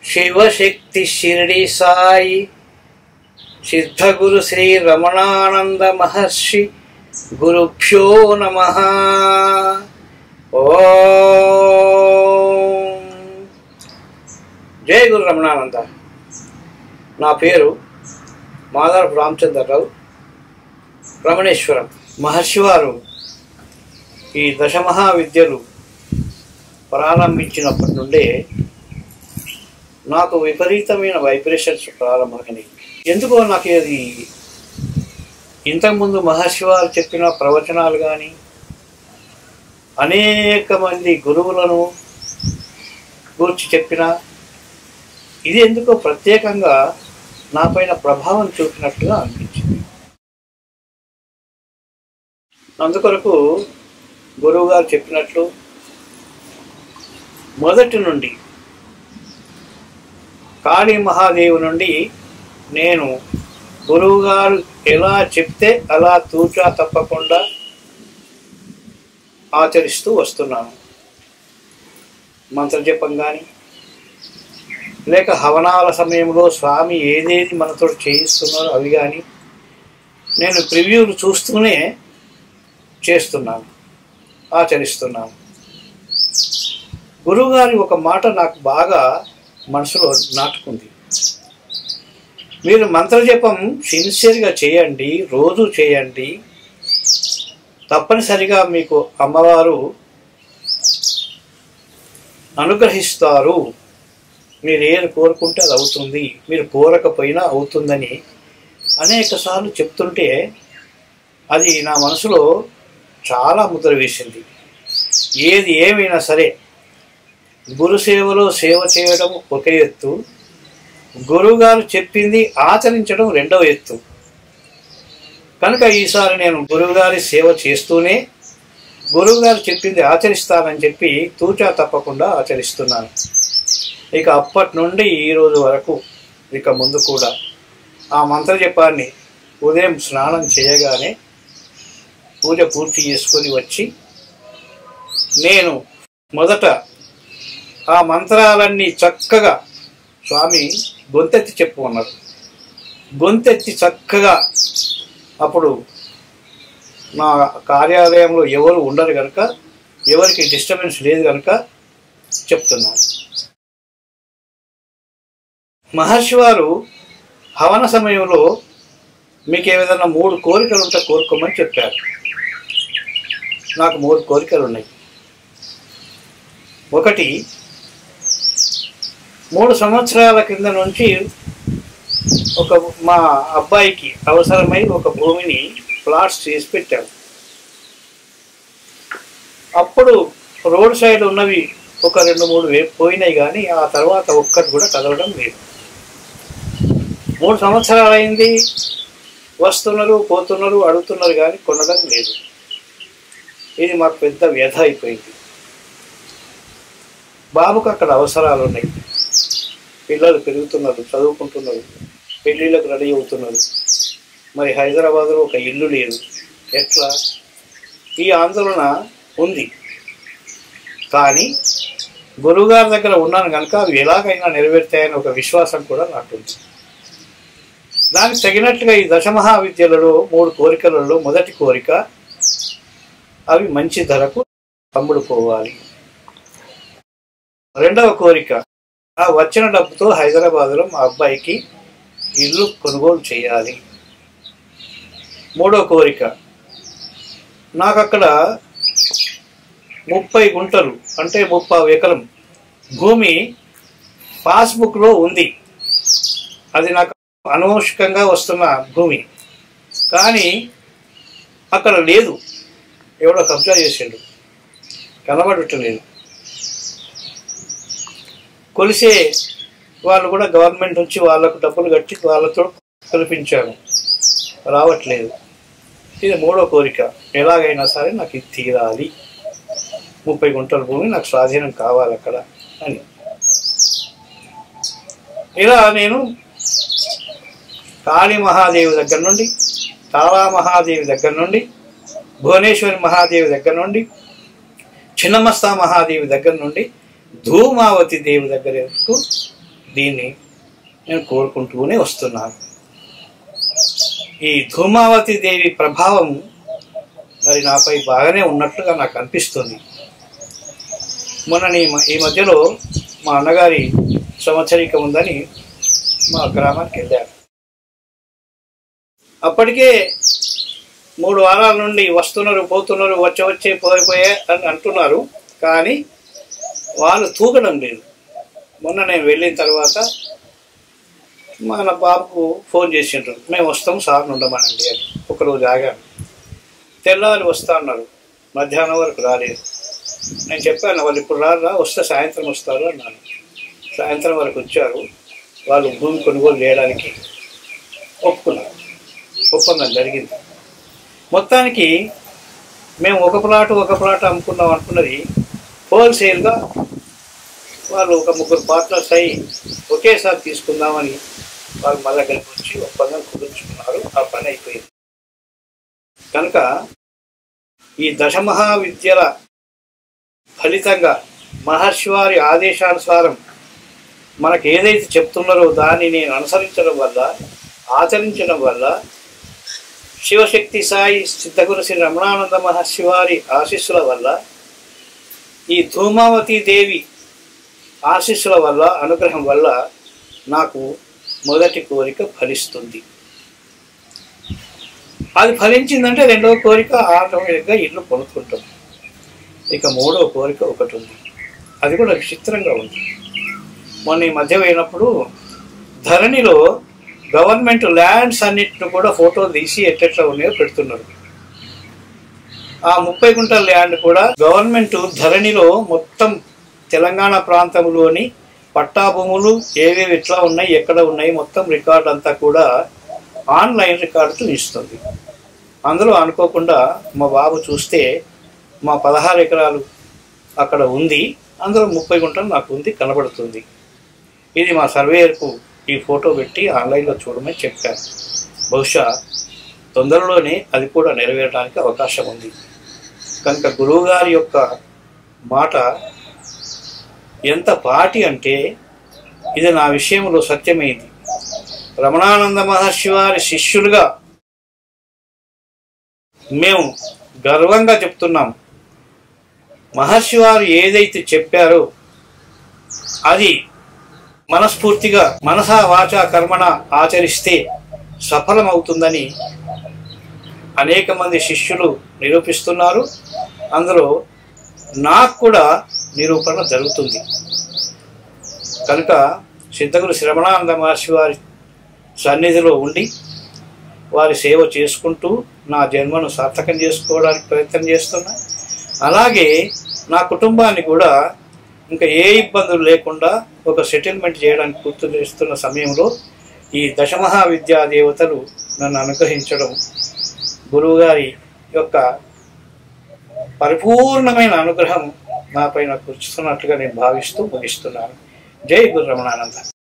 శివశక్తి షిరిడి సాయి సిద్ధగురు శ్రీ రమణానంద మహర్షి గురుభ్యో నమ ఓం జయ గురు రమణానంద నా పేరు మాదారపు రామచంద్రరావు రమణేశ్వరం మహర్షి వారు ఈ దశమహావిద్యలు ప్రారంభించినప్పటి నుండే నాకు విపరీతమైన వైబ్రేషన్స్ ప్రారంభమైనవి ఎందుకో నాకు అది ఇంతకుముందు మహర్షి వారు చెప్పిన ప్రవచనాలు కానీ అనేక మంది గురువులను గురించి చెప్పిన ఇది ఎందుకో ప్రత్యేకంగా నాపైన ప్రభావం చూపినట్టుగా అనిపించింది అందుకొరకు గురువు గారు చెప్పినట్లు మొదటి నుండి కాళీ మహాదేవు నుండి నేను గురువు గారు ఎలా చెప్తే అలా తూచా తప్పకుండా ఆచరిస్తూ వస్తున్నాను మంత్రజపం కానీ లేక హవనాల సమయంలో స్వామి ఏదేది మనతో చేయిస్తున్నారో అవి కానీ నేను ప్రివ్యూలు చూస్తూనే చేస్తున్నాను ఆచరిస్తున్నాను గురువుగారి ఒక మాట నాకు బాగా మనసులో నాటుకుంది మీరు మంత్రజపం సిన్సియర్గా చేయండి రోజు చేయండి తప్పనిసరిగా మీకు అమ్మవారు అనుగ్రహిస్తారు మీరు ఏది కోరుకుంటే అది అవుతుంది మీరు కోరకపోయినా అవుతుందని అనేక సార్లు చెప్తుంటే అది నా మనసులో చాలా ముద్ర వేసింది ఏది ఏమైనా సరే గురు సేవలో సేవ చేయడం ఒక ఎత్తు గురువుగారు చెప్పింది ఆచరించడం రెండవ ఎత్తు కనుక ఈసారి నేను గురువుగారి సేవ చేస్తూనే గురువుగారు చెప్పింది ఆచరిస్తానని చెప్పి తూచా తప్పకుండా ఆచరిస్తున్నాను ఇక అప్పటి నుండి ఈ రోజు వరకు ఇక ముందు కూడా ఆ మంత్రజపాన్ని ఉదయం స్నానం చేయగానే పూజ పూర్తి చేసుకొని వచ్చి నేను మొదట ఆ మంత్రాలన్నీ చక్కగా స్వామి గొంతెత్తి చెప్పు అన్నారు గొంతెత్తి చక్కగా అప్పుడు నా కార్యాలయంలో ఎవరు ఉండరు కనుక ఎవరికి డిస్టర్బెన్స్ లేదు కనుక చెప్తున్నాను మహర్షి వారు హవన సమయంలో మీకు ఏదైనా మూడు కోరికలు ఉంటే కోరుకోమని చెప్పారు నాకు మూడు కోరికలు ఉన్నాయి ఒకటి మూడు సంవత్సరాల కింద నుంచి ఒక మా అబ్బాయికి అవసరమై ఒక భూమిని ప్లాట్స్ చేసి పెట్టాము అప్పుడు రోడ్ సైడ్ ఉన్నవి ఒక రెండు మూడు వే పోయినాయి కానీ ఆ తర్వాత ఒక్కటి కూడా కదలడం లేదు మూడు సంవత్సరాలు అయింది వస్తున్నారు పోతున్నారు అడుగుతున్నారు కానీ కొనడం లేదు ఇది మాకు పెద్ద వ్యధ అయిపోయింది బాబుకు అక్కడ అవసరాలు ఉన్నాయి పిల్లలు పెరుగుతున్నారు చదువుకుంటున్నారు పెళ్ళిళ్ళకు రెడీ అవుతున్నారు మరి హైదరాబాద్లో ఒక ఇల్లు లేదు ఎట్లా ఈ ఆందోళన ఉంది కానీ గురువుగారి దగ్గర ఉన్నాను కనుక అవి ఎలాగైనా నెరవేరుతాయని ఒక విశ్వాసం కూడా నాకుంది దానికి తగినట్లుగా ఈ దశమహావిద్యలలో మూడు కోరికలలో మొదటి కోరిక అవి మంచి ధరకు అమ్ముడుపోవాలి రెండవ కోరిక ఆ వచ్చిన డబ్బుతో హైదరాబాద్లో మా అబ్బాయికి ఇల్లు కొనుగోలు చేయాలి మూడో కోరిక నాకు అక్కడ ముప్పై గుంటలు అంటే ముప్పై ఎకరం భూమి పాస్బుక్లో ఉంది అది నాకు అనవశ్యకంగా వస్తున్న భూమి కానీ అక్కడ లేదు ఎవడో కబ్జా చేసిండు కనబడటలేదు కొలిసే వాళ్ళు కూడా గవర్నమెంట్ నుంచి వాళ్ళకు డబ్బులు కట్టి వాళ్ళతో కల్పించాను రావట్లేదు ఇది మూడో కోరిక ఎలాగైనా సరే నాకు ఇది తీరాలి ముప్పై గుంటల భూమి నాకు స్వాధీనం కావాలి అక్కడ అని ఇలా నేను కాళీ మహాదేవి దగ్గర నుండి తారా మహాదేవి దగ్గర నుండి భువనేశ్వరి మహాదేవి దగ్గర నుండి చిన్నమస్తా మహాదేవి దగ్గర నుండి ధూమావతి దేవి దగ్గరకు దీన్ని నేను కోరుకుంటూనే వస్తున్నాను ఈ ధూమావతి దేవి ప్రభావం మరి నాపై బాగానే ఉన్నట్టుగా నాకు అనిపిస్తుంది మొన్న నీ- ఈ మధ్యలో మా అన్నగారి సంవత్సరికం ఉందని మా గ్రామానికి వెళ్ళారు అప్పటికే మూడు వారాల నుండి వస్తున్నారు పోతున్నారు వచ్చే వచ్చే పోయిపోయే అని అంటున్నారు కానీ వాళ్ళు తూగడం లేదు మొన్న నేను వెళ్ళిన తర్వాత మన బాబుకు ఫోన్ చేసిండ్రు మేము వస్తాం సార్ ఉండమనండి అని ఒకరోజు ఆగాను తెల్లవారి వస్తా అన్నారు మధ్యాహ్నం వరకు రాలేదు నేను చెప్పాను వాళ్ళు ఇప్పుడు రారా వస్తే సాయంత్రం వస్తారు అన్నాను సాయంత్రం వరకు వచ్చారు వాళ్ళు భూమి కొనుగోలు చేయడానికి ఒప్పుకున్నారు ఒప్పందం జరిగింది మొత్తానికి మేము ఒక ప్లాట్ ఒక ప్లాట్ అమ్ముకున్నాం అనుకున్నది హోల్సేల్గా వాళ్ళు ఒక ముగ్గురు పార్ట్నర్స్ అయ్యి ఒకేసారి తీసుకుందామని వాళ్ళు మళ్ళీ కలిపి వచ్చి ఒప్పందం కుదుర్చుకున్నారు ఆ పని అయిపోయింది కనుక ఈ దశమహావిద్యల ఫలితంగా మహర్షి వారి ఆదేశానుసారం మనకు ఏదైతే చెప్తున్నారో దాన్ని నేను అనుసరించడం వల్ల ఆచరించడం వల్ల శివశక్తి సాయి సిద్ధగురు శ్రీ రమణానంద మహర్షి వారి ఆశీస్సుల వల్ల ఈ ధూమావతి దేవి ఆశీస్సుల వల్ల అనుగ్రహం వల్ల నాకు మొదటి కోరిక ఫలిస్తుంది అది ఫలించిందంటే రెండవ కోరిక ఆటోమేటిక్గా ఇల్లు కొనుక్కుంటాం ఇక మూడవ కోరిక ఒకటి ఉంది అది కూడా విచిత్రంగా ఉంది మొన్న ఈ మధ్య పోయినప్పుడు ధరణిలో గవర్నమెంట్ ల్యాండ్స్ అన్నిటిని కూడా ఫోటోలు తీసి ఎట్టెట్లా ఉన్నాయో పెడుతున్నారు ఆ ముప్పై గుంటల ల్యాండ్ కూడా గవర్నమెంట్ ధరణిలో మొత్తం తెలంగాణ ప్రాంతంలోని పట్టా భూములు ఏవేవి ఎట్లా ఉన్నాయి ఎక్కడ ఉన్నాయి మొత్తం రికార్డ్ అంతా కూడా ఆన్లైన్ రికార్డుతో ఇస్తుంది అందులో అనుకోకుండా మా బాబు చూస్తే మా పదహారు ఎకరాలు అక్కడ ఉంది అందులో ముప్పై గుంటలు నాకు ఉంది కనబడుతుంది ఇది మా సర్వేయర్కు ఈ ఫోటో పెట్టి ఆన్లైన్లో చూడమని చెప్పాను బహుశా తొందరలోనే అది కూడా నెరవేరడానికి అవకాశం ఉంది కనుక గురువుగారి యొక్క మాట ఎంత పాటి అంటే ఇది నా విషయంలో సత్యమైంది రమణానంద మహర్షి వారి శిష్యులుగా మేము గర్వంగా చెప్తున్నాం మహర్షి వారు ఏదైతే చెప్పారో అది మనస్ఫూర్తిగా మనసా వాచ కర్మణ ఆచరిస్తే సఫలమవుతుందని అనేక మంది శిష్యులు నిరూపిస్తున్నారు అందులో నాకు కూడా నిరూపణ జరుగుతుంది కనుక సిద్ధగురు శ్రవణానంద మహర్షి వారి సన్నిధిలో ఉండి వారి సేవ చేసుకుంటూ నా జన్మను సార్థకం చేసుకోవడానికి ప్రయత్నం చేస్తున్నా అలాగే నా కుటుంబాన్ని కూడా ఇంకా ఏ ఇబ్బందులు లేకుండా ఒక సెటిల్మెంట్ చేయడానికి పూర్తి చేస్తున్న సమయంలో ఈ దశమహా విద్యా దేవతలు నన్ను అనుగ్రహించడం గురువుగారి యొక్క పరిపూర్ణమైన అనుగ్రహం నాపై నాకు కూర్చున్నట్లుగా నేను భావిస్తూ ముగిస్తున్నాను జై గురు రమణానంద